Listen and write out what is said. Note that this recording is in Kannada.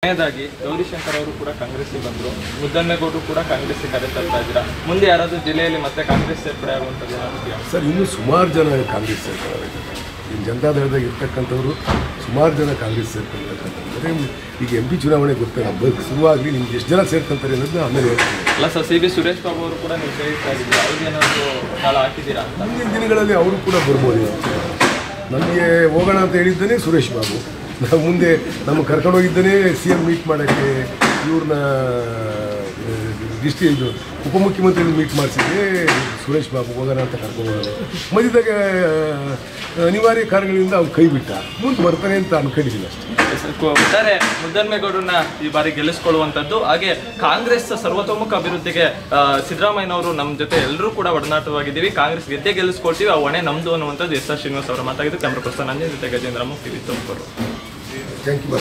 ಕೊನೆಯದಾಗಿ ಗೌರಿಶಂಕರ್ ಅವರು ಕೂಡ ಕಾಂಗ್ರೆಸ್ಗೆ ಬಂದರು ಮುದ್ದನ್ನೇಗೌಡರು ಕೂಡ ಕಾಂಗ್ರೆಸ್ಗೆ ಕರೆ ತರ್ತಾ ಇದ್ದೀರಾ ಮುಂದೆ ಯಾರಾದ್ರೂ ಜಿಲ್ಲೆಯಲ್ಲಿ ಮತ್ತೆ ಕಾಂಗ್ರೆಸ್ ಸೇರ್ಪಡೆ ಆಗುವಂಥದ್ದು ಏನಾಗ್ತೀಯಾ ಸರ್ ಇನ್ನೂ ಸುಮಾರು ಜನ ಕಾಂಗ್ರೆಸ್ ಸೇರ್ಕೊಳ್ಳೋರಿದ್ದಾರೆ ಈಗ ಜನತಾದಳದಾಗ ಇರ್ತಕ್ಕಂಥವ್ರು ಸುಮಾರು ಜನ ಕಾಂಗ್ರೆಸ್ ಸೇರ್ಕೊಳ್ತಕ್ಕಂಥವ್ರೆ ಈಗ ಎಂ ಪಿ ಚುನಾವಣೆ ಗೊತ್ತಿಲ್ಲ ಬ ಶುರುವಾಗಲಿ ನಿಮ್ಗೆ ಎಷ್ಟು ಜನ ಸೇರ್ಕೊಂತಾರೆ ಅನ್ನೋದು ಆಮೇಲೆ ಹೇಳ್ತೀನಿ ಅಲ್ಲ sir C B Suresh Babu ಅವರು ಕೂಡ ನೀವು ಸೇರಿಸ್ತಾ ಇದ್ದೀರಾ ಅವ್ರಿಗೇನಾದ್ರು ಕಾಲ ಹಾಕಿದ್ದೀರಾ ಅಂತ ಮುಂದಿನ ದಿನಗಳಲ್ಲಿ ಅವರು ಕೂಡ ಬರ್ಬೋದು ನನಗೆ ಹೋಗೋಣ ಅಂತ ಹೇಳಿದ್ದೇನೆ ಸುರೇಶ್ ಬಾಬು ನಾವು ಮುಂದೆ ನಮ್ಮ ಕರ್ಕೊಂಡೋಗಿದ್ದೇನೆ ಸಿ ಎಂ ಮೀಟ್ ಮಾಡೋಕ್ಕೆ ಇವ್ರನ್ನ ಡಿಸ್ಟಿ ಇದು ಉಪಮುಖ್ಯಮಂತ್ರಿ ಮೀಟ್ ಮಾಡಿಸಿದ್ದೆ ಸುರೇಶ್ ಬಾಬು ಹೋಗೋಣ ಅಂತ ಕರ್ಕೊಂಡು ಹೋಗೋದು ಮಧ್ಯದಾಗ ಆ, ಅನಿವಾರ್ಯ ಕಾರಣಗಳಿಂದ ಅವ್ನು ಕೈ ಬಿಟ್ಟ ಮುಂದೆ ಬರ್ತಾನೆ ಅಂತ ಅನ್ಕೊಂಡಿದ್ದೀನಿ ಅಷ್ಟೇ ಒಟ್ಟಾರೆ ಮುದ್ದನ್ಮೇಗೌಡರನ್ನ ಈ ಬಾರಿ ಗೆಲ್ಲಿಸ್ಕೊಳ್ಳುವಂಥದ್ದು ಹಾಗೆ ಕಾಂಗ್ರೆಸ್ ಸರ್ವತೋಮುಖ ಅಭಿವೃದ್ಧಿಗೆ ಆ, ಸಿದ್ದರಾಮಯ್ಯನವರು ನಮ್ಮ ಜೊತೆ ಎಲ್ಲರೂ ಕೂಡ ಒಡನಾಟವಾಗಿದ್ದೀವಿ ಕಾಂಗ್ರೆಸ್ ಗೆದ್ದೇ ಗೆಲ್ಲಿಸ್ಕೊಳ್ತೀವಿ ಆ ಹೊಣೆ ನಮ್ದು ಅನ್ನುವಂಥದ್ದು ಎಸ್ ಆರ್ ಶ್ರೀನಿವಾಸ್ ಅವರ ಮಾತಾಗಿದ್ದು ಕ್ಯಾಮ್ರಾ ಪರ್ಸನ್ ಅಂಜನ್ ಜೊತೆ Gajendra TV Tumakuru thank you